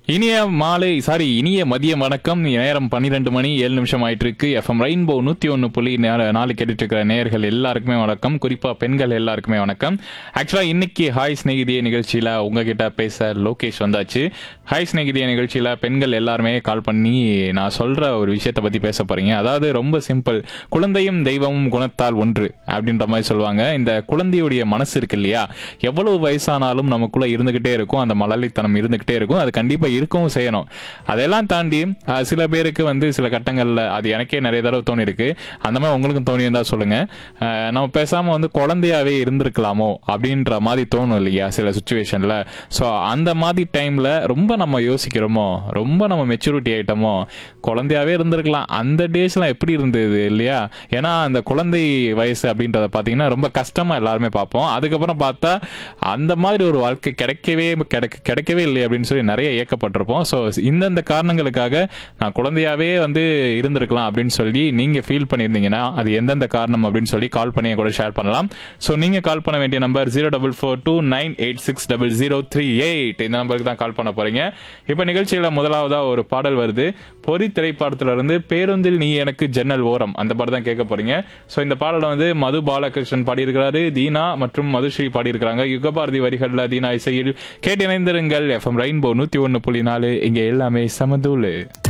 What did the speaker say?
இனிய மாலை சாரி இனிய மதிய வணக்கம் நேரம் பன்னிரெண்டு மணி ஏழு நிமிஷம் ஆயிட்டு இருக்கு எஃப்எம் ரெயின்போ நூத்தி ஒன்னு புள்ளி நா- நாலு கேட்டுட்டு இருக்கிற நேயர்கள் எல்லாருக்குமே வணக்கம் குறிப்பா பெண்கள் எல்லாருக்குமே வணக்கம் ஆக்சுவலா இன்னைக்கு ஹாய் ஸ்நேகிதிய நிகழ்ச்சியில உங்ககிட்ட பேச லோகேஷ் வந்தாச்சு ஹாய் ஸ்நேகிதிய நிகழ்ச்சியில பெண்கள் எல்லாருமே கால் பண்ணி நான் சொல்ற ஒரு விஷயத்தை பத்தி பேச போறீங்க அதாவது ரொம்ப சிம்பிள் குழந்தையும் தெய்வமும் குணத்தால் ஒன்று அப்படின்ற மாதிரி சொல்லுவாங்க இந்த குழந்தையுடைய மனசு இருக்கு இல்லையா எவ்வளவு வயசானாலும் நமக்குள்ள இருந்துகிட்டே இருக்கும் அந்த மலலைத்தனம் இருந்துகிட்டே இருக்கும் அது கண்டிப்பா இருக்கவும் செய்யணும் அதெல்லாம் தாண்டி அஹ், சில பேருக்கு வந்து சில கட்டங்கள்ல அது எனக்கே நிறைய தடவை தோணி இருக்கு அந்த மாதிரி உங்களுக்கும் தோணி இருந்தா சொல்லுங்க அஹ், நம்ம பேசாம வந்து குழந்தையாவே இருந்திருக்கலாமோ அப்படின்ற மாதிரி தோணும் இல்லையா சில சுச்சுவேஷன்ல ஸோ அந்த மாதிரி டைம்ல ரொம்ப நம்ம யோசிக்கிறோமோ ரொம்ப நம்ம மெச்சூரிட்டி ஆயிட்டோமோ குழந்தையாவே இருந்திருக்கலாம் அந்த டேஸ்லாம் எப்படி இருந்தது இல்லையா ஏன்னா அந்த குழந்தை வயசு அப்படின்றத பார்த்தீங்கன்னா ரொம்ப கஷ்டமா எல்லாருமே பார்ப்போம் அதுக்கப்புறம் பார்த்தா அந்த மாதிரி ஒரு வாழ்க்கை கிடைக்கவே கிடைக்க கிடைக்கவே இல்லை அப்படின்னு சொல்லி நிறைய ஏக்கப்பட்டிருப்போம் ஸோ இந்தந்த காரணங்களுக்காக நான் குழந்தையாவே வந்து இருந்திருக்கலாம் அப்படின்னு சொல்லி நீங்க ஃபீல் பண்ணியிருந்தீங்கன்னா அது எந்தெந்த காரணம் அப்படின்னு சொல்லி கால் பண்ணி என் கூட ஷேர் பண்ணலாம் ஸோ நீங்க கால் பண்ண வேண்டிய number zero double four two nine eight six double zero three eight இந்த நம்பருக்கு தான் கால் பண்ண போறீங்க இப்போ நிகழ்ச்சியில முதலாவதா ஒரு பாடல் வருது பொறி திரைப்படத்துல இருந்து பேருந்தில் நீ எனக்கு ஜன்னல் ஓரம் அந்த பாட்டு தான் கேட்க போறீங்க ஸோ இந்த பாடலை வந்து மது பாலகிருஷ்ணன் பாடியிருக்கிறாரு தீனா மற்றும் மதுஸ்ரீ பாடியிருக்கிறாங்க யுகபாரதி வரிகள்ல தீனா இசையில் கேட்டு இணைந்திருங்கள் எஃப்எம் ரெயின்போ நூத்தி ஒன்னு புள்ளி நாலு இங்க எல்லாமே சமதூளு